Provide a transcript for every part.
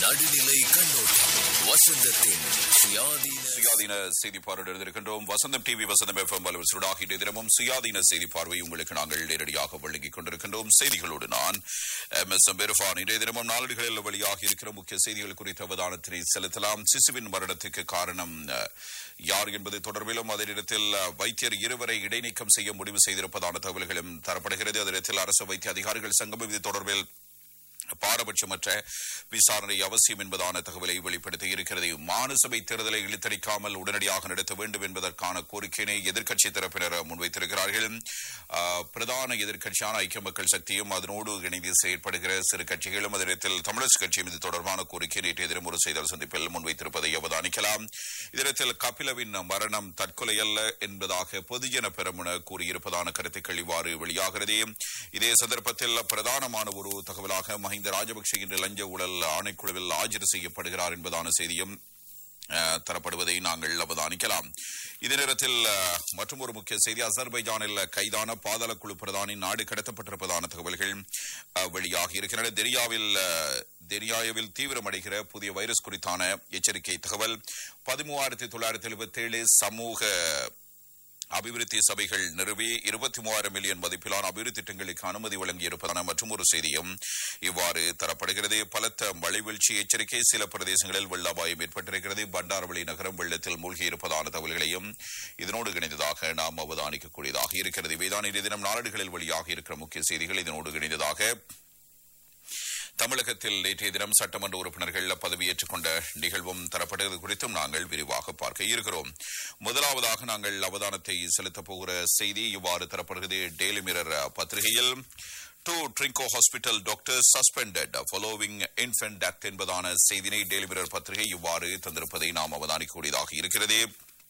நடுநிலை கண்ணோட்டம் வசந்தத்தின் சுயாதீன சுயாதீன செய்தி பார்வையிட இருக்கின்றோம் வசந்தம் டிவி வசந்தம் எஃப்எம் வலுவசுடாக இன்றைய தினமும் சுயாதீன செய்தி பார்வை உங்களுக்கு நாங்கள் நேரடியாக வழங்கிக் கொண்டிருக்கின்றோம் செய்திகளோடு நான் எம் எஸ் பெருஃபான் இன்றைய தினமும் நாளிதழில் வெளியாகி இருக்கிற முக்கிய செய்திகள் குறித்த அவதானத்தினை செலுத்தலாம் சிசுவின் மரணத்துக்கு காரணம் அஹ், யார் என்பது தொடர்பிலும் அதே நேரத்தில் அஹ், வைத்தியர் இருவரை இடைநீக்கம் செய்ய முடிவு செய்திருப்பதான தகவல்களும் தரப்படுகிறது அதே நேரத்தில் அரசு வைத்திய அதிகாரிகள் சங்கம் இது தொடர்பில் பாரபட்சமற்ற விசாரணை அவசியம் என்பதான தகவலை வெளிப்படுத்தி இருக்கிறது மாநிலசபை தேர்தலை இழுத்தடிக்காமல் உடனடியாக நடத்த வேண்டும் என்பதற்கான கோரிக்கையினை எதிர்க்கட்சி தரப்பினர் முன்வைத்திருக்கிறார்கள் ஆ, பிரதான எதிர்க்கட்சியான ஐக்கிய மக்கள் சக்தியும் அதனோடு இணைந்து செயற்படுகிற சிறு கட்சிகளும் அதே நேரத்தில் தமிழரசு கட்சியும் இது தொடர்பான கோரிக்கை நேற்றைய தினம் ஒரு செய்தியாளர் சந்திப்பில் முன்வைத்திருப்பதை அவதானிக்கலாம் இதனத்தில் கபிலவின் மரணம் தற்கொலை அல்ல என்பதாக பொதுஜன பெரமுன கூறியிருப்பதான கருத்துக்கள் இவ்வாறு வெளியாகிறது இதே சந்தர்ப்பத்தில் பிரதானமான ஒரு தகவலாக மஹிந்த ராஜபக்ஷ இன்று லஞ்ச ஊழல் ஆணைக்குழுவில் ஆஜர் செய்யப்படுகிறார் என்பதான செய்தியும் அஹ், தரப்படுவதை நாங்கள் அவதானிக்கலாம் இதே நேரத்தில் அஹ், மற்றும் ஒரு முக்கிய செய்தி அசர்பைஜானில் கைதான பாதாள குழு பிரதானி நாடு கடத்தப்பட்டிருப்பதான தகவல்கள் அஹ், வெளியாகி இருக்கின்றன தெரியாவில் அஹ், தெரியாவில் தீவிரமடைகிற புதிய வைரஸ் குறித்தான எச்சரிக்கை தகவல் பதிமூவாயிரத்தி தொள்ளாயிரத்தி எழுபத்தி ஏழு சமூக அபிவிருத்தி சபைகள் நிறுவி இருபத்தி மூவாயிரம் மில்லியன் மதிப்பிலான அபிவிருத்தி திட்டங்களுக்கு அனுமதி வழங்கியிருப்பதான மற்றும் ஒரு செய்தியும் இவ்வாறு தரப்படுகிறது பலத்த மழை வீழ்ச்சி எச்சரிக்கை சில பிரதேசங்களில் வெள்ள அபாயம் ஏற்பட்டிருக்கிறது பண்டாரவளி நகரம் வெள்ளத்தில் மூழ்கியிருப்பதான தகவல்களையும் இதனோடு இணைந்ததாக நாம் அவதானிக்கக்கூடியதாக இருக்கிறது இவைதான் இன்றைய தினம் நாடுகளில் வெளியாக இருக்கிற முக்கிய செய்திகள் இதனோடு இணைந்ததாக தமிழகத்தில் நேற்றைய தினம் சட்டமன்ற உறுப்பினர்கள் பதவியேற்றுக் கொண்ட நிகழ்வும் தரப்பட்டது குறித்தும் நாங்கள் விரிவாக பார்க்க இருக்கிறோம் முதலாவதாக நாங்கள் அவதானத்தை செலுத்தப் போகிற செய்தி இவ்வாறு தரப்படுகிறது டெய்லி மிரர் பத்திரிகையில் two Trinco hospital doctor suspended following infant death என்பதான செய்தினை டெய்லி மிரர் பத்திரிகை இவ்வாறு தந்திருப்பதை நாம் அவதானிக்கக்கூடியதாக இருக்கிறது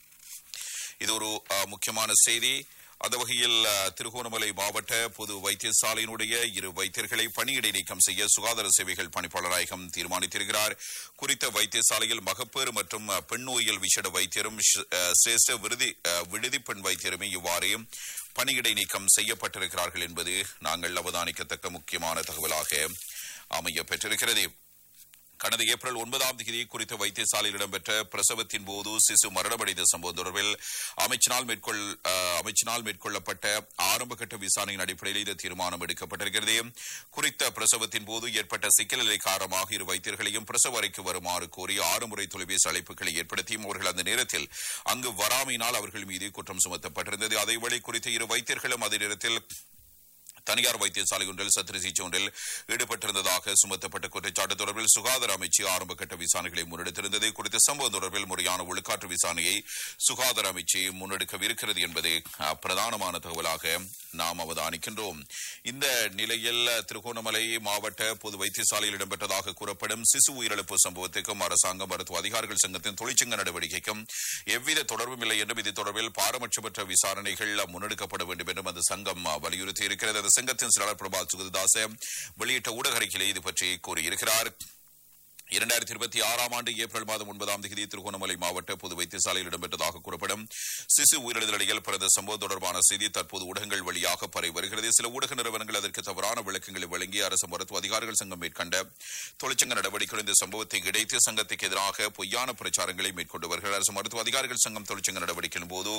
இது ஒரு அஹ், முக்கியமான செய்தி அந்த வகையில் அஹ், திருகோணமலை மாவட்ட பொது வைத்தியசாலையினுடைய இரு வைத்தியர்களை பணியிடை நீக்கம் செய்ய சுகாதார சேவைகள் பணிப்பாளர் நாயகம் தீர்மானித்திருக்கிறார் குறித்த வைத்தியசாலையில் மகப்பேறு மற்றும் அஹ், பெண் நோயியல் விசேட வைத்தியரும் ஷ்- அஹ், சிரேஷ்ட விருதி அஹ், விடுதி பெண் வைத்தியருமே இவ்வாறு பணியிடை நீக்கம் செய்யப்பட்டிருக்கிறார்கள் என்பது நாங்கள் அவதானிக்கத்தக்க முக்கியமான தகவலாக அமைய பெற்றிருக்கிறது கடந்த ஏப்ரல் ஒன்பதாம் தேதி குறித்த வைத்தியசாலையில் இடம்பெற்ற பிரசவத்தின் போது சிசு மரணமடைந்த சம்பவம் தொடர்பில் அமைச்சினால் மேற்கொள் அஹ், அமைச்சினால் மேற்கொள்ளப்பட்ட ஆரம்பகட்ட விசாரணையின் அடிப்படையில் இந்த தீர்மானம் எடுக்கப்பட்டிருக்கிறது குறித்த பிரசவத்தின் போது ஏற்பட்ட சிக்கல் நிலை காரணமாக இரு வைத்தியர்களையும் பிரசவ அறைக்கு வருமாறு கோரி ஆறு முறை தொலைபேசி அழைப்புகளை ஏற்படுத்தியும் அவர்கள் அந்த நேரத்தில் அங்கு வராமையினால் அவர்கள் மீது குற்றம் சுமத்தப்பட்டிருந்தது அதேவேளை குறித்த இரு வைத்தியர்களும் அதே நேரத்தில் தனியார் வைத்தியசாலை ஒன்றில் சத்திர சிகிச்சை ஒன்றில் ஈடுபட்டிருந்ததாக சுமத்தப்பட்ட குற்றச்சாட்டு தொடர்பில் சுகாதார அமைச்சு ஆரம்பகட்ட விசாரணைகளை முன்னெடுத்திருந்தது குறித்த சம்பவம் தொடர்பில் முறையான ஒழுக்காற்று விசாரணையை சுகாதார அமைச்சு முன்னெடுக்கவிருக்கிறது என்பது அஹ், பிரதானமான தகவலாக நாம் அவதானிக்கின்றோம் இந்த நிலையில் திருகோணமலை மாவட்ட பொது வைத்தியசாலையில் இடம்பெற்றதாக கூறப்படும் சிசு உயிரிழப்பு சம்பவத்துக்கும் அரசாங்கம் மருத்துவ அதிகாரிகள் சங்கத்தின் தொழிற்சங்க நடவடிக்கைக்கும் எவ்வித தொடர்பும் இல்லை என்றும் இது தொடர்பில் பாரபட்சமற்ற விசாரணைகள் முன்னெடுக்கப்பட வேண்டும் என்றும் அந்த சங்கம் வலியுறுத்தி இருக்கிறது அந்த சங்கத்தின் செயலாளர் பிரபாத் சுகதாச வெளியிட்ட ஊடக அறிக்கையிலே இது பற்றி கூறியிருக்கிறார் இரண்டாயிரத்தி இருபத்தி ஆறாம் ஆண்டு ஏப்ரல் மாதம் ஒன்பதாம் தேதி திருகோணமலை மாவட்ட பொது வைத்தியசாலையில் இடம்பெற்றதாக கூறப்படும் சிசு உயிரிழந்தலையில் பிறந்த சம்பவம் தொடர்பான செய்தி தற்போது ஊடகங்கள் வழியாக பரவி வருகிறது சில ஊடக நிறுவனங்கள் அதற்கு தவறான விளக்கங்களை வழங்கி அரசு மருத்துவ அதிகாரிகள் சங்கம் மேற்கண்ட தொழிற்சங்க நடவடிக்கைகள் இந்த சம்பவத்தை இடைத்து சங்கத்துக்கு எதிராக பொய்யான பிரச்சாரங்களை மேற்கொண்டு வருகிறார் அரசு மருத்துவ அதிகாரிகள் சங்கம் தொழிற்சங்க நடவடிக்கையின் போது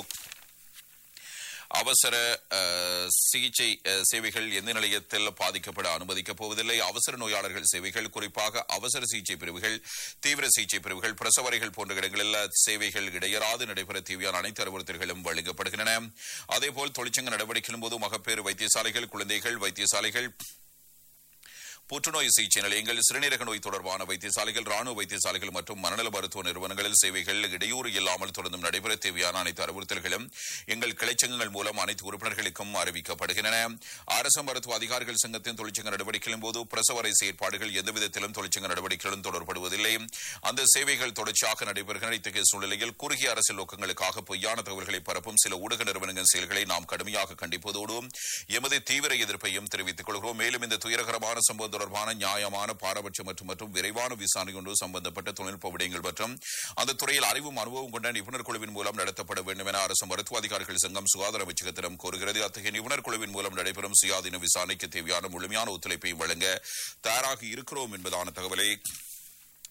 அவசர அஹ், சிகிச்சை அஹ், சேவைகள் எந்த நிலையத்தில் பாதிக்கப்பட அனுமதிக்கப் போவதில்லை அவசர நோயாளர்கள் சேவைகள் குறிப்பாக அவசர சிகிச்சை பிரிவுகள் தீவிர சிகிச்சை பிரிவுகள் பிரசவரைகள் போன்ற இடங்களில் சேவைகள் இடையறாது நடைபெற தேவையான அனைத்து அறிவுறுத்தல்களும் வழங்கப்படுகின்றன அதேபோல் தொழிற்சங்க நடவடிக்கையின் போது மகப்பேறு வைத்தியசாலைகள் குழந்தைகள் வைத்தியசாலைகள் புற்றுநோய் சிகிச்சை நிலையங்கள் சிறுநீரக நோய் தொடர்பான வைத்தியசாலைகள் ராணுவ வைத்தியசாலைகள் மற்றும் மனநல மருத்துவ நிறுவனங்களில் சேவைகள் இடையூறு இல்லாமல் தொடர்ந்தும் நடைபெற தேவையான அனைத்து அறிவுறுத்தல்களும் எங்கள் கிளைச்சங்கங்கள் மூலம் அனைத்து உறுப்பினர்களுக்கும் அறிவிக்கப்படுகின்றன அரசு மருத்துவ அதிகாரிகள் சங்கத்தின் தொழிற்சங்க நடவடிக்கைகளின் போது பிரசவரை செயற்பாடுகள் எந்தவிதத்திலும் தொழிற்சங்க நடவடிக்கைகளுடன் தொடர்படுவதில்லை அந்த சேவைகள் தொடர்ச்சியாக நடைபெறுகின்றன இத்தகைய சூழ்நிலையில் குறுகிய அரசியல் நோக்கங்களுக்காக பொய்யான தகவல்களை பரப்பும் சில ஊடக நிறுவனங்களின் செயல்களை நாம் கடுமையாக கண்டிப்பதோடு எமது தீவிர எதிர்ப்பையும் தெரிவித்துக் கொள்கிறோம் மேலும் இந்த துயரகரமான சம்பவம் தொடர்பான நியாயமான பாரபட்சமற்ற மற்றும் விரைவான விசாரணை கொண்டு சம்பந்தப்பட்ட தொழில்நுட்ப விடயங்கள் மற்றும் அந்த துறையில் அறிவும் அனுபவம் கொண்ட நிபுணர் குழுவின் மூலம் நடத்தப்பட வேண்டும் என அரசு மருத்துவ அதிகாரிகள் சங்கம் சுகாதார அமைச்சகத்திடம் கோருகிறது அத்தகைய நிபுணர் குழுவின் மூலம் நடைபெறும் சுயாதீன விசாரணைக்கு தேவையான முழுமையான ஒத்துழைப்பை வழங்க தயாராக இருக்கிறோம் என்பதான தகவலை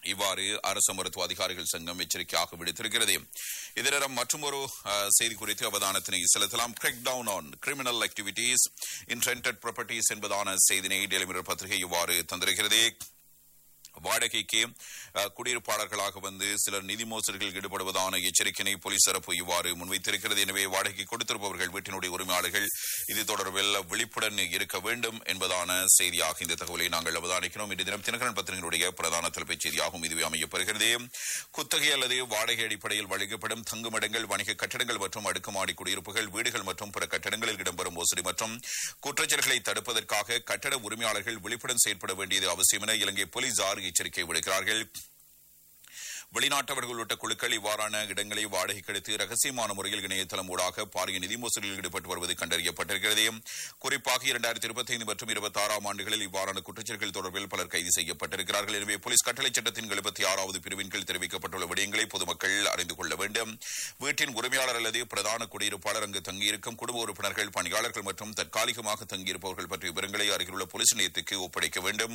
இவ்வாறு அரசு மருத்துவ அதிகாரிகள் சங்கம் எச்சரிக்கையாக விடுத்திருக்கிறது இதனிடம் மற்றொரு அஹ், செய்தி குறித்து அவதானத்தினை செலுத்தலாம் crack down on criminal activities in rented properties என்பதான செய்தினை டெய்லி மிரர் பத்திரிகை இவ்வாறு தந்திருக்கிறது வாடகைக்கு அஹ், குடியிருப்பாளர்களாக வந்து சிலர் நிதி மோசடிகளில் ஈடுபடுவதான எச்சரிக்கையை போலீஸ் தரப்பு இவ்வாறு முன்வைத்திருக்கிறது எனவே வாடகை கொடுத்திருப்பவர்கள் வீட்டினுடைய உரிமையாளர்கள் இது தொடர்பில் விழிப்புடன் இருக்க வேண்டும் என்பதான செய்தியாக இந்த தகவலை நாங்கள் அவதானிக்கிறோம் இன்று தினம் தினகரன் பத்திரிகையினுடைய பிரதான தலைப்புச் செய்தியாகவும் இதுவே அமையப்பெறுகிறது குத்தகை அல்லது வாடகை அடிப்படையில் வழங்கப்படும் தங்குமிடங்கள் வணிக கட்டடங்கள் மற்றும் அடுக்குமாடி குடியிருப்புகள் வீடுகள் மற்றும் பிற கட்டடங்களில் இடம்பெறும் மோசடி மற்றும் குற்றச்செயல்களை தடுப்பதற்காக கட்டட உரிமையாளர்கள் விழிப்புடன் செயற்பட வேண்டியது அவசியம் என இலங்கை போலீசார் எச்சரிக்கை விடுக்கிறார்கள் வெளிநாட்டவர்கள் உள்ளிட்ட குழுக்கள் இவ்வாறான இடங்களை வாடகைக்கு எடுத்து ரகசியமான முறையில் இணையதளம் ஊடாக பாரிய நிதி மோசடியில் ஈடுபட்டு வருவது கண்டறியப்பட்டிருக்கிறது குறிப்பாக இரண்டாயிரத்தி இருபத்தி ஐந்து மற்றும் இருபத்தி ஆறாம் ஆண்டுகளில் இவ்வாறான குற்றச்செயல்கள் தொடர்பில் பலர் கைது செய்யப்பட்டிருக்கிறார்கள் எனவே போலீஸ் கட்டளை சட்டத்தின் எழுபத்தி ஆறாவது பிரிவின் கீழ் தெரிவிக்கப்பட்டுள்ள விடயங்களை பொதுமக்கள் அறிந்து கொள்ள வேண்டும் வீட்டின் உரிமையாளர் அல்லது பிரதான குடியிருப்பாளர் அங்கு தங்கியிருக்கும் குடும்ப உறுப்பினர்கள் பணியாளர்கள் மற்றும் தற்காலிகமாக தங்கியிருப்பவர்கள் பற்றிய விவரங்களை அருகிலுள்ள போலீஸ் நிலையத்துக்கு ஒப்படைக்க வேண்டும்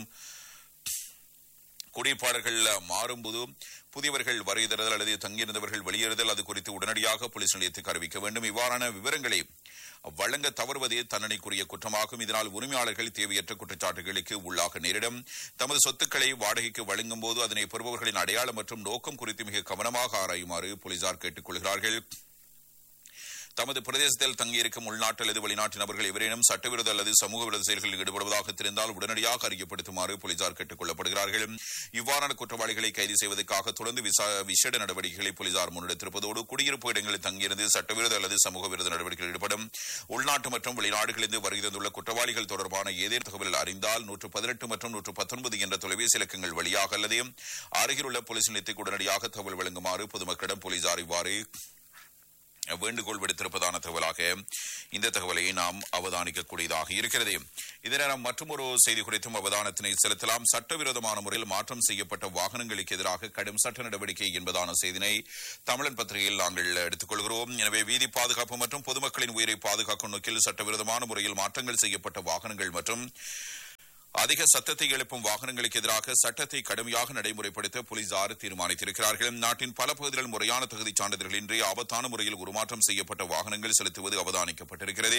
குடியிருப்பாளர்கள் மாறும்போது புதியவர்கள் வருகிறதல் அல்லது தங்கியிருந்தவர்கள் வெளியேறுதல் அது குறித்து உடனடியாக போலீஸ் நிலையத்துக்கு அறிவிக்க வேண்டும் இவ்வாறான விவரங்களை வழங்க தவறுவதே தண்டனைக்குரிய குற்றமாகும் இதனால் உரிமையாளர்கள் தேவையற்ற குற்றச்சாட்டுகளுக்கு உள்ளாக நேரிடும் தமது சொத்துக்களை வாடகைக்கு வழங்கும் போது அதனை பெறுபவர்களின் அடையாளம் மற்றும் நோக்கம் குறித்து மிக கவனமாக ஆராயுமாறு போலீசார் கேட்டுக் கொள்கிறார்கள் தமது பிரதேசத்தில் தங்கியிருக்கும் உள்நாட்டு அல்லது வெளிநாட்டு நபர்கள் எவரேனும் சட்டவிரோத அல்லது சமூக விரோத செயல்களில் ஈடுபடுவதாக தெரிந்தால் உடனடியாக அறியப்படுத்துமாறு போலீசார் கேட்டுக் கொள்ளப்படுகிறார்கள் இவ்வாறான குற்றவாளிகளை கைது செய்வதற்காக தொடர்ந்து விசா- விசேட நடவடிக்கைகளை போலீசார் முன்னெடுத்திருப்பதோடு குடியிருப்பு இடங்களில் தங்கியிருந்து சட்டவிரோத அல்லது சமூக விரோத நடவடிக்கைகளில் ஈடுபடும் உள்நாட்டு மற்றும் வெளிநாடுகளிலிருந்து வருகை தந்துள்ள குற்றவாளிகள் தொடர்பான ஏதேனும் தகவல் அறிந்தால் நூற்று பதினெட்டு மற்றும் நூற்று பத்தொன்பது என்ற தொலைபேசி இலக்கங்கள் வழியாக அல்லது அருகிலுள்ள போலீஸ் நிலையத்துக்கு உடனடியாக தகவல் வழங்குமாறு பொதுமக்களிடம் போலீசார் இவ்வாறு வேண்டுகோள் விடுத்திருப்பதான தகவலாக இந்த தகவலை நாம் அவதானிக்கக்கூடியதாக இருக்கிறது இதே நேரம் மற்றொரு செய்தி குறித்தும் அவதானத்தினை செலுத்தலாம் சட்டவிரோதமான முறையில் மாற்றம் செய்யப்பட்ட வாகனங்களுக்கு எதிராக கடும் சட்ட நடவடிக்கை என்பதான செய்தினை தமிழன் பத்திரிகையில் நாங்கள் எடுத்துக்கொள்கிறோம் எனவே வீதி பாதுகாப்பு மற்றும் பொதுமக்களின் உயிரை பாதுகாக்கும் நோக்கில் சட்டவிரோதமான முறையில் மாற்றங்கள் செய்யப்பட்ட வாகனங்கள் மற்றும் அதிக சத்தத்தை எழுப்பும் வாகனங்களுக்கு எதிராக சட்டத்தை கடுமையாக நடைமுறைப்படுத்த போலீசார் தீர்மானித்திருக்கிறார்கள் நாட்டின் பல பகுதிகளில் முறையான தகுதிச் சான்றிதழ்களின்றி ஆபத்தான முறையில் உருமாற்றம் செய்யப்பட்ட வாகனங்கள் செலுத்துவது அவதானிக்கப்பட்டிருக்கிறது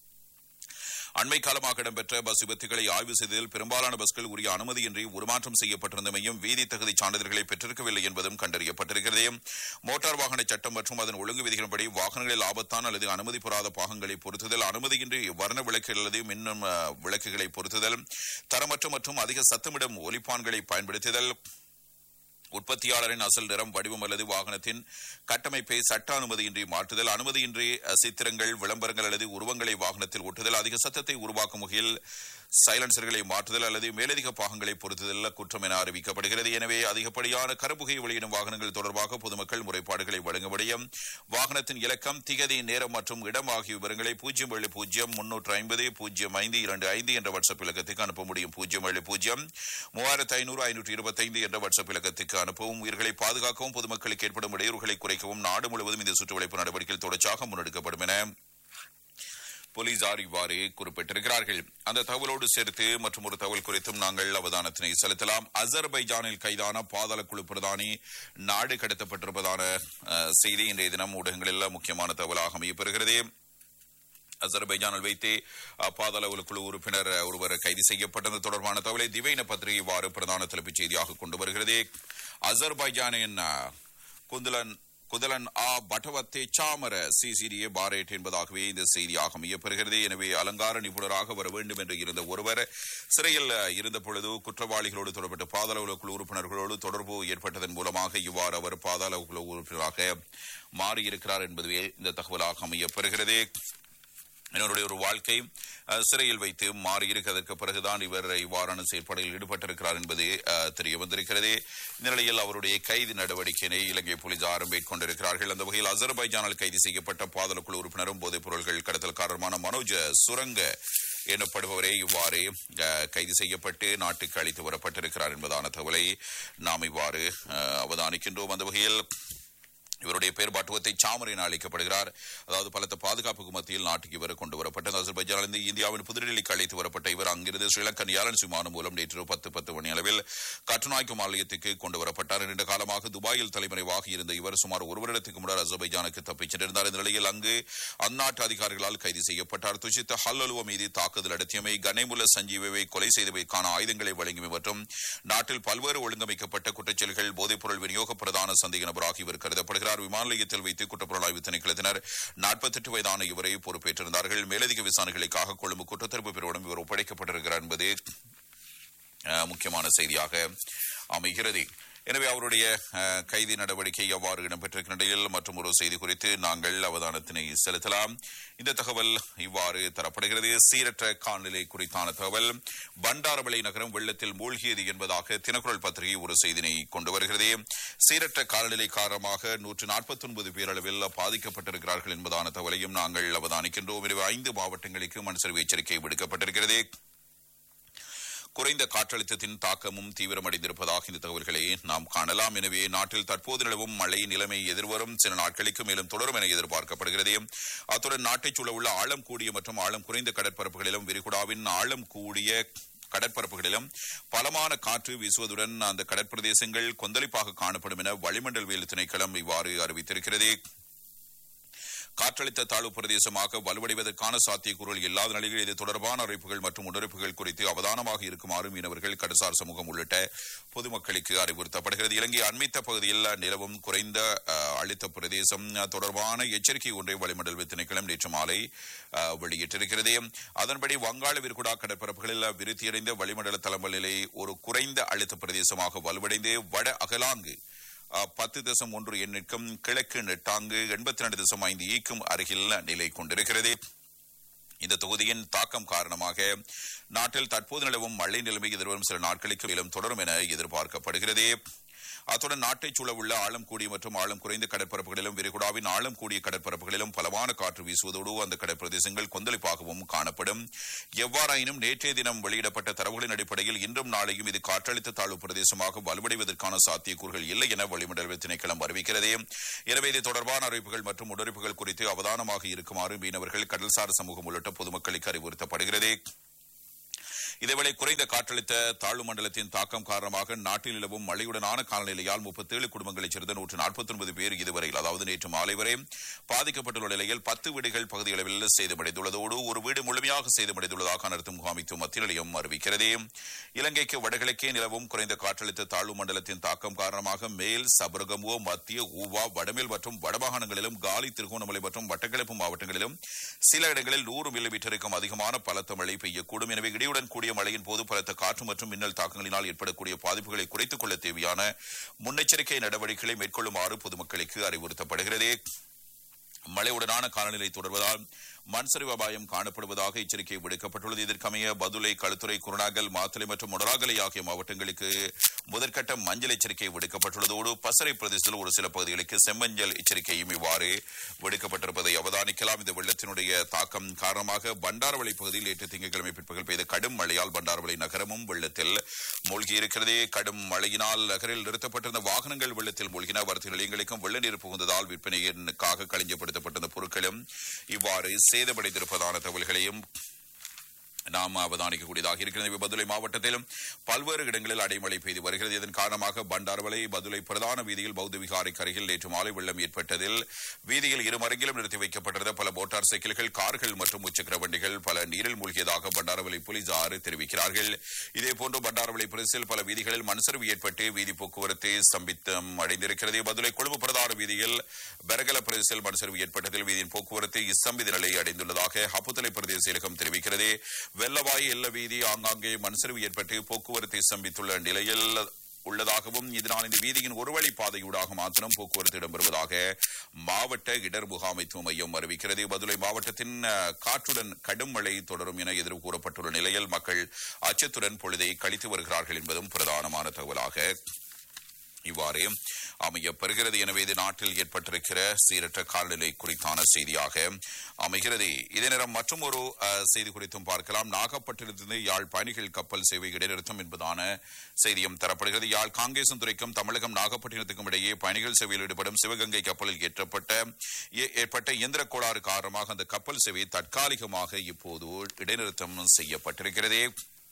அண்மை காலமாக இடம்பெற்ற பஸ் விபத்துகளை ஆய்வு செய்ததில் பெரும்பாலான பஸ்கள் உரிய அனுமதியின்றி உருமாற்றம் செய்யப்பட்டிருந்தமையும் வீதி தகுதி சான்றிதழ்களை பெற்றிருக்கவில்லை என்பதும் கண்டறியப்பட்டிருக்கிறது மோட்டார் வாகன சட்டம் மற்றும் அதன் ஒழுங்கு விதிகளின்படி வாகனங்களில் ஆபத்தான அல்லது அனுமதி பெறாத பாகங்களை பொருத்துதல் அனுமதியின்றி வர்ண விளக்கு அல்லது மின்னும் அஹ், விளக்குகளை பொருத்துதல் தரமற்ற மற்றும் அதிக சத்தமிடும் ஒலிப்பான்களை பயன்படுத்துதல் உற்பத்தியாளரின் அசல் நிறம் வடிவம் அல்லது வாகனத்தின் கட்டமைப்பை சட்ட அனுமதியின்றி மாற்றுதல் அனுமதியின்றி அஹ், சித்திரங்கள் விளம்பரங்கள் அல்லது உருவங்களை வாகனத்தில் ஒட்டுதல் அதிக சத்தத்தை உருவாக்கும் வகையில் சைலன்சர்களை மாற்றுதல் அல்லது மேலதிக பாகங்களை பொருத்துதல் குற்றம் என அறிவிக்கப்படுகிறது எனவே அதிகப்படியான கருப்புகை வெளியிடும் வாகனங்கள் தொடர்பாக பொதுமக்கள் முறைப்பாடுகளை வழங்க முடியும் வாகனத்தின் இலக்கம் திகதி நேரம் மற்றும் இடம் ஆகிய விவரங்களை பூஜ்ஜியம் ஏழு பூஜ்ஜியம் முன்னூற்று ஐம்பது பூஜ்ஜியம் ஐந்து இரண்டு ஐந்து என்ற வாட்ஸ்அப் இலக்கத்துக்கு அனுப்ப முடியும் பூஜ்ஜியம் ஏழு பூஜ்ஜியம் மூவாயிரத்து ஐநூறு ஐநூற்று இருபத்தைந்து என்ற வாட்ஸ்அப் இலக்கத்துக்கு அனுப்பவும் உயிர்களை பாதுகாக்கவும் பொதுமக்களுக்கு ஏற்படும் இடையூறுகளை குறைக்கவும் நாடு முழுவதும் இந்த சுற்றுவளைப்பு நடவடிக்கைகள் தொடர்ச்சியாக முன்னெடுக்கப்படும் என போலீசார் இவ்வாறு குறிப்பிட்டிருக்கிறார்கள் அந்த தகவலோடு சேர்த்து மற்றும் ஒரு தகவல் குறித்தும் நாங்கள் அவதானத்தினை செலுத்தலாம் அசர்பைஜானில் கைதான பாதாள குழு பிரதானி நாடு கடத்தப்பட்டிருப்பதான அஹ், செய்தி இன்றைய தினம் ஊடகங்களில் முக்கியமான தகவலாக அமையப்பெறுகிறது அசர்பைஜானில் வைத்து அஹ், பாதாள உலக குழு உறுப்பினர் அஹ், ஒருவர் கைது செய்யப்பட்டது தொடர்பான தகவலை திவைன பத்திரிகை இவ்வாறு பிரதான தலைப்புச் செய்தியாக கொண்டு வருகிறது அசர்பைஜானின் அஹ், குந்தலன் குதலன் ஆ பட்டவத்தே சாமர சிசிடிஏ பாரேட் என்பதாகவே இந்த செய்தியாக அமையப்பெறுகிறது எனவே அலங்கார நிபுணராக வர வேண்டும் என்று இருந்த ஒருவர் சிறையில் அஹ், இருந்த பொழுது குற்றவாளிகளோடு தொடர்பட்ட பாதாள உலக குழு உறுப்பினர்களோடு தொடர்பு ஏற்பட்டதன் மூலமாக இவ்வாறு அவர் பாதாள குழு உறுப்பினராக மாறியிருக்கிறார் என்பதுவே இந்த தகவலாக அமையப்பெறுகிறது என்னுடைய ஒரு வாழ்க்கை அஹ், சிறையில் வைத்து மாறியிருக்கிறதற்கு பிறகுதான் இவர் இவ்வாறான செயற்பாடுகளில் ஈடுபட்டிருக்கிறார் என்பது அஹ், தெரிய வந்திருக்கிறது இந்த நிலையில் அவருடைய கைது நடவடிக்கையினை இலங்கை போலீசார் மேற்கொண்டிருக்கிறார்கள் அந்த வகையில் அசர்பைஜானில் கைது செய்யப்பட்ட பாதாளக்குழு உறுப்பினரும் போதைப் பொருட்கள் கடத்தல்காரருமான மனோஜ் சுரங்க எனப்படுபவரே இவ்வாறு அஹ், கைது செய்யப்பட்டு நாட்டுக்கு அழைத்து வரப்பட்டிருக்கிறார் என்பதான தகவலை நாம் இவ்வாறு அஹ், அவதானிக்கின்றோம் அந்த வகையில் இவருடைய பெயர் பட்டுவத்தை சாமர் என அழைக்கப்படுகிறார் அதாவது பலத்த பாதுகாப்புக்கு மத்தியில் நாட்டுக்கு இவர் கொண்டு வரப்பட்டது அசர்பைஜானிலிருந்து இந்தியாவின் புதுடெல்லிக்கு அழைத்து வரப்பட்ட இவர் அங்கிருந்து ஸ்ரீலங்கன் ஏலன்ஸ் விமானம் மூலம் நேற்று பத்து பத்து மணி அளவில் கட்டுநாய்க்கு மாநிலத்துக்கு கொண்டு வரப்பட்டார் நீண்ட காலமாக துபாயில் தலைமறைவாக இருந்த இவர் சுமார் ஒரு வருடத்துக்கு முன்னர் அசர்பைஜானுக்கு தப்பிச் சென்றிருந்தார் இந்த நிலையில் அங்கு அந்நாட்டு அதிகாரிகளால் கைது செய்யப்பட்டார் துஷித் ஹல்லலுவ மீது தாக்குதல் நடத்தியமை கனேமுல்ல சஞ்சீவை கொலை செய்தவைக்கான ஆயுதங்களை வழங்கியமை மற்றும் நாட்டில் பல்வேறு ஒழுங்கமைக்கப்பட்ட குற்றச்செயல்கள் போதைப்பொருள் விநியோக பிரதான சந்தேக நபராக இவர் கருதப்படுகிறார் விமான நிலையத்தில் வைத்து குற்றப்புலனாய்வு திணைக்களத்தினர் நாற்பத்தெட்டு வயதான இவரை பொறுப்பேற்றிருந்தார்கள் மேலதிக விசாரணைகளுக்காக கொழும்பு குற்றத்தடுப்பு பிரிவிடம் இவர் ஒப்படைக்கப்பட்டிருக்கிறார் என்பது அஹ், முக்கியமான செய்தியாக அமைகிறது எனவே அவருடைய அஹ், கைது நடவடிக்கை எவ்வாறு இடம்பெற்றிருக்கிற நிலையில் மற்றும் ஒரு செய்தி குறித்து நாங்கள் அவதானத்தினை செலுத்தலாம் இந்த தகவல் இவ்வாறு தரப்படுகிறது சீரற்ற காலநிலை குறித்தான தகவல் பண்டாரவளை நகரம் வெள்ளத்தில் மூழ்கியது என்பதாக தினக்குரல் பத்திரிகை ஒரு செய்தினை கொண்டு வருகிறது சீரற்ற காலநிலை காரணமாக நூற்று நாற்பத்தி ஒன்பது பேரளவில் பாதிக்கப்பட்டிருக்கிறார்கள் என்பதான தகவலையும் நாங்கள் அவதானிக்கின்றோம் எனவே ஐந்து மாவட்டங்களுக்கு மண் சரிவு எச்சரிக்கை விடுக்கப்பட்டிருக்கிறது குறைந்த காற்றழுத்தத்தின் தாக்கமும் தீவிரமடைந்திருப்பதாக இந்த தகவல்களை நாம் காணலாம் எனவே நாட்டில் தற்போது நிலவும் மழை நிலைமை எதிர்வரும் சில நாட்களுக்கு மேலும் தொடரும் என எதிர்பார்க்கப்படுகிறது அத்துடன் நாட்டைச் சூழவுள்ள ஆழம் கூடிய மற்றும் ஆழம் குறைந்த கடற்பரப்புகளிலும் விரிகுடாவின் ஆழம் கூடிய கடற்பரப்புகளிலும் பலமான காற்று வீசுவதுடன் அந்த கடற்பிரதேசங்கள் கொந்தளிப்பாக காணப்படும் என வளிமண்டலவியல் திணைக்களம் இவ்வாறு அறிவித்திருக்கிறது காற்றழுத்த தாழ்வு பிரதேசமாக வலுவடைவதற்கான சாத்தியக்கூறுகள் இல்லாத நிலையில் இது தொடர்பான அறிவிப்புகள் மற்றும் முன்னறிப்புகள் குறித்து அவதானமாக இருக்குமாறு மீனவர்கள் கடற்சார் சமூகம் உள்ளிட்ட பொதுமக்களுக்கு அறிவுறுத்தப்படுகிறது இலங்கை அண்மித்த பகுதியில் நிலவும் குறைந்த அஹ், அழுத்த பிரதேசம் தொடர்பான எச்சரிக்கை ஒன்றை வளிமண்டல திணைக்களம் நேற்று மாலை அஹ், வெளியிட்டிருக்கிறது அதன்படி வங்காள விரிகுடா கடற்பரப்புகளில் விருத்தியடைந்த வளிமண்டல தளம்பல் நிலை ஒரு குறைந்த அழுத்த பிரதேசமாக வலுவடைந்து வட அகலாங்கு அஹ், பத்து தசம் ஒன்று எண்ணிற்கும் கிழக்கு நெட்டாங்கு எண்பத்தி ரெண்டு தசம் ஐந்து ஈக்கும் அருகில் நிலை கொண்டிருக்கிறது இந்த தொகுதியின் தாக்கம் காரணமாக நாட்டில் தற்போது நிலவும் மழை நிலைமை எதிர்வரும் சில நாட்களுக்கு மேலும் தொடரும் என எதிர்பார்க்கப்படுகிறது அத்துடன் நாட்டைச் சூழவுள்ள ஆழம் கூடிய மற்றும் ஆழம் குறைந்த கடற்பரப்புகளிலும் விரிகுடாவின் ஆழம் கூடிய கடற்பரப்புகளிலும் பலமான காற்று வீசுவதோடு அந்த கடற்பிரதேசங்கள் கொந்தளிப்பாகவும் காணப்படும் எவ்வாறாயினும் நேற்றைய தினம் வெளியிடப்பட்ட தரவுகளின் அடிப்படையில் இன்றும் நாளையும் இது காற்றழுத்த தாழ்வு பிரதேசமாக வலுவடைவதற்கான சாத்தியக்கூறுகள் இல்லை என வளிமண்டல திணைக்களம் அறிவிக்கிறது எனவே இது தொடர்பான அறிவிப்புகள் மற்றும் முன்னறிப்புகள் குறித்து அவதானமாக இருக்குமாறு மீனவர்கள் கடல்சார் சமூகம் உள்ளிட்ட பொதுமக்களுக்கு அறிவுறுத்தப்படுகிறது இதேவேளை குறைந்த காற்றழுத்த தாழ்வு மண்டலத்தின் தாக்கம் காரணமாக நாட்டில் நிலவும் மழையுடனான காலநிலையால் முப்பத்தேழு குடும்பங்களைச் சேர்ந்த நூற்று நாற்பத்தொன்பது பேர் இதுவரையில் அதாவது நேற்று மாலை வரை பாதிக்கப்பட்டுள்ள நிலையில் பத்து வீடுகள் பகுதியளவில் சேதமடைந்துள்ளதோடு ஒரு வீடு முழுமையாக சேதமடைந்துள்ளதாக அனர்த்த முகாமைத்துவ மத்திய நிலையம் அறிவிக்கிறது இலங்கைக்கு வடகிழக்கே நிலவும் குறைந்த காற்றழுத்த தாழ்வு மண்டலத்தின் தாக்கம் காரணமாக மேல் சபரகமுவோ மத்திய ஊவா வடமேல் மற்றும் வடமாகாணங்களிலும் காலி திருகோணமலை மற்றும் வட்டக்கிழப்பு மாவட்டங்களிலும் சில இடங்களில் நூறு மில்லிமீட்டருக்கும் அதிகமான பலத்த மழை பெய்யக்கூடும் எனவே இடியுடன் கூடிய மழையின் போது பலத்த காற்று மற்றும் மின்னல் தாக்கங்களினால் ஏற்படக்கூடிய பாதிப்புகளை குறைத்துக் கொள்ள தேவையான முன்னெச்சரிக்கை நடவடிக்கைகளை மேற்கொள்ளுமாறு பொதுமக்களுக்கு அறிவுறுத்தப்படுகிறது மழையுடனான காலநிலை தொடர்வதால் மண் சரிவு அபாயம் காணப்படுவதாக எச்சரிக்கை விடுக்கப்பட்டுள்ளது இதற்கமைய பதுளை களுத்துறை குருணாகல் மாத்தளை மற்றும் மொடராகலை ஆகிய மாவட்டங்களுக்கு முதற்கட்ட மஞ்சள் எச்சரிக்கை விடுக்கப்பட்டுள்ளதோடு பசறை பிரதேசத்தில் ஒரு சில பகுதிகளுக்கு செம்மஞ்சள் எச்சரிக்கையும் இவ்வாறு விடுக்கப்பட்டிருப்பதை அவதானிக்கலாம் இந்த வெள்ளத்தினுடைய தாக்கம் காரணமாக பண்டாரவளை பகுதியில் நேற்று திங்கட்கிழமை பிற்பகல் பெய்த கடும் மழையால் பண்டாரவளை நகரமும் வெள்ளத்தில் மூழ்கியிருக்கிறது கடும் மழையினால் நகரில் நிறுத்தப்பட்டிருந்த வாகனங்கள் வெள்ளத்தில் மூழ்கின வர்த்தக நிலையங்களுக்கும் வெள்ள நீர் புகுந்ததால் விற்பனையிற்காக களஞ்சப்படுத்தப்பட்டிருந்த பொருட்களும் இவ்வாறு சேதமடைந்திருப்பதான தகவல்களையும் நாம் அவதானிக்கக்கூடியதாக இருக்கிறது பதுளை மாவட்டத்திலும் பல்வேறு இடங்களில் அடைமழை பெய்து வருகிறது இதன் காரணமாக பண்டார்வளை பதுளை பிரதான வீதியில் பௌத்த விகாரைக்கு அருகில் நேற்று மாலை வெள்ளம் ஏற்பட்டதில் வீதியில் இருமருங்கிலும் நிறுத்தி வைக்கப்பட்டிருந்த பல மோட்டார் சைக்கிள்கள் கார்கள் மற்றும் முச்சக்கர வண்டிகள் பல நீரில் மூழ்கியதாக பண்டாரவளை போலீசார் தெரிவிக்கிறார்கள் இதேபோன்று பண்டாரவளை பிரதேசத்தில் பல வீதிகளில் மண்சரிவு ஏற்பட்டு வீதி போக்குவரத்து ஸ்தம்பித்தம் அடைந்திருக்கிறது பதுளை கொழும்பு பிரதான வீதியில் பெரகல பிரதேசத்தில் மண்சரிவு ஏற்பட்டதில் வீதியின் போக்குவரத்து இஸ்தம்பித நிலை அடைந்துள்ளதாக ஹப்புத்தலை பிரதேச செயலகம் தெரிவிக்கிறது வெள்ளவாய் எல்ல வீதி ஆங்காங்கே மண்சரிவு ஏற்பட்டு போக்குவரத்தை ஸ்தம்பித்துள்ள நிலையில் உள்ளதாகவும் இதனால் இந்த வீதியின் ஒரு வழி பாதையூடாக மாத்திரம் போக்குவரத்து இடம்பெறுவதாக மாவட்ட இடர் முகாமைத்துவ மையம் அறிவிக்கிறது பதுளை மாவட்டத்தின் அஹ், காற்றுடன் கடும் மழை தொடரும் என எதிர்வு கூறப்பட்டுள்ள நிலையில் மக்கள் அச்சத்துடன் பொழுதை கழித்து வருகிறார்கள் என்பதும் பிரதானமான தகவலாக இவ்வாறு அமைய பெறுகிறது எனவே இது நாட்டில் ஏற்பட்டிருக்கிற சீரற்ற காலநிலை குறித்தான செய்தியாக அமைகிறது இதே நேரம் மற்றும் ஒரு அஹ், செய்தி குறித்தும் பார்க்கலாம் நாகப்பட்டினத்திலிருந்து யாழ் பயணிகள் கப்பல் சேவை இடைநிறுத்தம் என்பதான செய்தியும் தரப்படுகிறது யாழ் காங்கேசன் துறைக்கும் தமிழகம் நாகப்பட்டினத்துக்கும் இடையே பயணிகள் சேவையில் ஈடுபடும் சிவகங்கை கப்பலில் ஏற்றப்பட்ட ஏ- ஏற்பட்ட இயந்திர கோளாறு காரணமாக அந்த கப்பல் சேவை தற்காலிகமாக இப்போது இடைநிறுத்தம் செய்யப்பட்டிருக்கிறது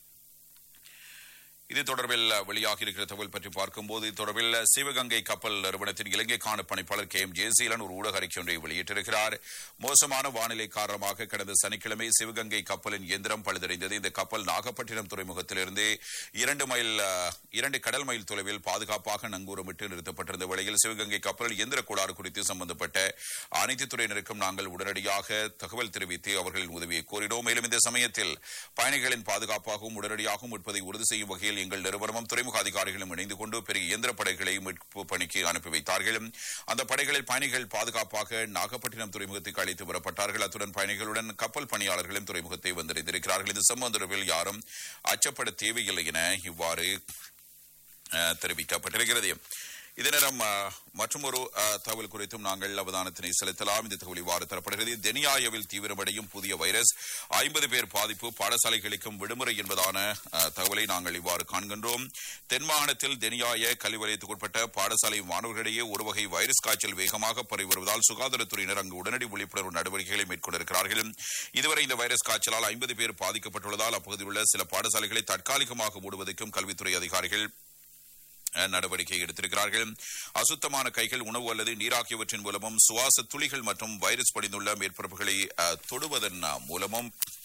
இது தொடர்பில் வெளியாகி இருக்கிற தகவல் பற்றி பார்க்கும்போது இது தொடர்பில் சிவகங்கை கப்பல் நிறுவனத்தின் இலங்கைக்கான பணிப்பாளர் கே எம் ஜெயசீலன் ஒரு ஊடக அறிக்கை ஒன்றை வெளியிட்டிருக்கிறார் மோசமான வானிலை காரணமாக கடந்த சனிக்கிழமை சிவகங்கை கப்பலின் இயந்திரம் பழுதடைந்தது இந்த கப்பல் நாகப்பட்டினம் துறைமுகத்திலிருந்து இரண்டு மைல் அஹ், இரண்டு கடல் மைல் தொலைவில் பாதுகாப்பாக நங்கூரமிட்டு நிறுத்தப்பட்டிருந்த வேளையில் சிவகங்கை கப்பல் இயந்திர கோளாறு குறித்து சம்பந்தப்பட்ட அனைத்து துறையினருக்கும் நாங்கள் உடனடியாக தகவல் தெரிவித்து அவர்களின் உதவியை கோரினோம் மேலும் இந்த சமயத்தில் பயணிகளின் பாதுகாப்பாகவும் உடனடியாகவும் மீட்பதை உறுதி செய்யும் வகையில் எங்கள் நிறுவனமும் துறைமுக அதிகாரிகளும் இணைந்து கொண்டு பெரிய இயந்திர படைகளை மீட்பு பணிக்கு அனுப்பி வைத்தார்கள் அந்த படைகளில் பயணிகள் பாதுகாப்பாக நாகப்பட்டினம் துறைமுகத்துக்கு அழைத்து வரப்பட்டார்கள் அத்துடன் பயணிகளுடன் கப்பல் பணியாளர்களும் துறைமுகத்தை வந்தடைந்திருக்கிறார்கள் இது சம்பவம் தொடர்பில் யாரும் அச்சப்பட தேவையில்லை என இவ்வாறு அஹ், தெரிவிக்கப்பட்டிருக்கிறது இதே நேரம் மற்றும் ஒரு தகவல் குறித்தும் நாங்கள் அவதானத்தினை செலுத்தலாம் இந்த தகவல் இவ்வாறு தரப்படுகிறது தெனியாயவில் தீவிரமடையும் புதிய வைரஸ் ஐம்பது பேர் பாதிப்பு பாடசாலைகளுக்கும் விடுமுறை என்பதான அஹ், தகவலை நாங்கள் இவ்வாறு காண்கின்றோம் தென் மாகாணத்தில் தெனியாய கல்வி வலயத்துக்குட்பட்ட பாடசாலை மாணவர்களிடையே ஒரு வகை வைரஸ் காய்ச்சல் வேகமாக பரவி வருவதால் சுகாதாரத்துறையினர் அங்கு உடனடி விழிப்புணர்வு நடவடிக்கைகளை மேற்கொண்டிருக்கிறார்கள் இதுவரை இந்த வைரஸ் காய்ச்சலால் ஐம்பது பேர் பாதிக்கப்பட்டுள்ளதால் அப்பகுதியில் உள்ள சில பாடசாலைகளை தற்காலிகமாக மூடுவதற்கும் கல்வித்துறை அதிகாரிகள் அஹ், நடவடிக்கை எடுத்திருக்கிறார்கள் அசுத்தமான கைகள் உணவு அல்லது நீராகியவற்றின் மூலமும் சுவாச துளிகள் மற்றும் வைரஸ் படிந்துள்ள மேற்பரப்புகளை அஹ், தொடுவதன் அஹ், மூலமும்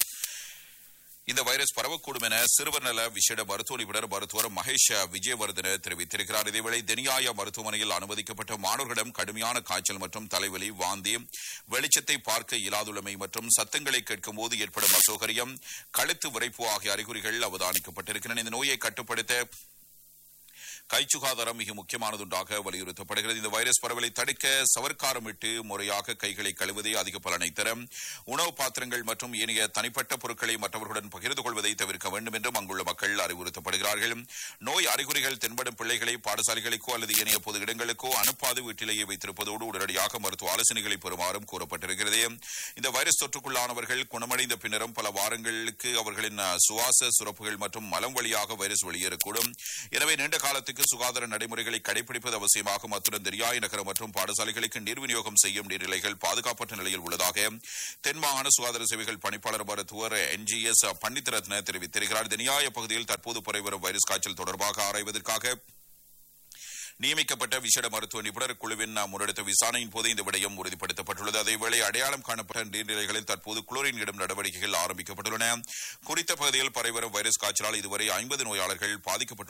இந்த வைரஸ் பரவக்கூடும் என சிறுவர் நல விசேட மருத்துவ நிபுணர் மருத்துவர் மகேஷ் விஜயவர்தன தெரிவித்திருக்கிறார் இதேவேளை தெனியாய மருத்துவமனையில் அனுமதிக்கப்பட்ட மாணவர்களிடம் கடுமையான காய்ச்சல் மற்றும் தலைவலி வாந்தி வெளிச்சத்தை பார்க்க இயலாதுள்ளமை மற்றும் சத்தங்களை கேட்கும் போது ஏற்படும் அசௌகரியம் கழுத்து விரைப்பு ஆகிய அறிகுறிகள் அவதானிக்கப்பட்டிருக்கின்றன இந்த நோயை கட்டுப்படுத்த கை சுகாதாரம் மிக முக்கியமானதுண்டாக வலியுறுத்தப்படுகிறது இந்த வைரஸ் பரவலை தடுக்க சவர்க்காரமிட்டு முறையாக கைகளை கழுவதே அதிக பலனை தரும் உணவு பாத்திரங்கள் மற்றும் ஏனைய தனிப்பட்ட பொருட்களை மற்றவர்களுடன் பகிர்ந்து கொள்வதை தவிர்க்க வேண்டும் என்றும் அங்குள்ள மக்கள் அறிவுறுத்தப்படுகிறார்கள் நோய் அறிகுறிகள் தென்படும் பிள்ளைகளை பாடசாலைகளுக்கோ அல்லது ஏனைய பொது இடங்களுக்கோ அனுப்பாது வீட்டிலேயே வைத்திருப்பதோடு உடனடியாக மருத்துவ ஆலோசனைகளை பெறுமாறும் கூறப்பட்டிருக்கிறது இந்த வைரஸ் தொற்றுக்குள்ளானவர்கள் குணமடைந்த பின்னரும் பல வாரங்களுக்கு அவர்களின் அஹ், சுவாச சுரப்புகள் மற்றும் மலம் வழியாக வைரஸ் வெளியேறக்கூடும் எனவே நீண்ட காலத்துக்கு சுகாதார நடைமுறைகளை கடைபிடிப்பது அவசியமாகும் அத்துடன் திரியாய் நகரம் மற்றும் பாடசாலைகளுக்கு நீர் விநியோகம் செய்யும் நீர்நிலைகள் பாதுகாப்பற்ற நிலையில் உள்ளதாக தென் மாகாண சுகாதார சேவைகள் பணிப்பாளர் மருத்துவர் என்ஜிஎஸ் பண்டித்ரத்ன தெரிவித்திருக்கிறார் தினியாய பகுதியில் தற்போது பரவி வைரஸ் காய்ச்சல் தொடர்பாக ஆராய்வதற்காக நியமிக்கப்பட்ட விசேட மருத்துவ நிபுணர் குழுவின் முன்னெடுத்த விசாரணையின் போது இந்த விடயம் உறுதிப்படுத்தப்பட்டுள்ளது அதேவேளை அடையாளம் காணப்பட்ட நீர்நிலைகளில் தற்போது குளோரின் இடும் நடவடிக்கைகள் ஆரம்பிக்கப்பட்டுள்ளன குறித்த பகுதியில் பரவி வரும் வைரஸ் காய்ச்சலால் இதுவரை ஐம்பது நோயாளர்கள் பாதிக்கப்பட்டு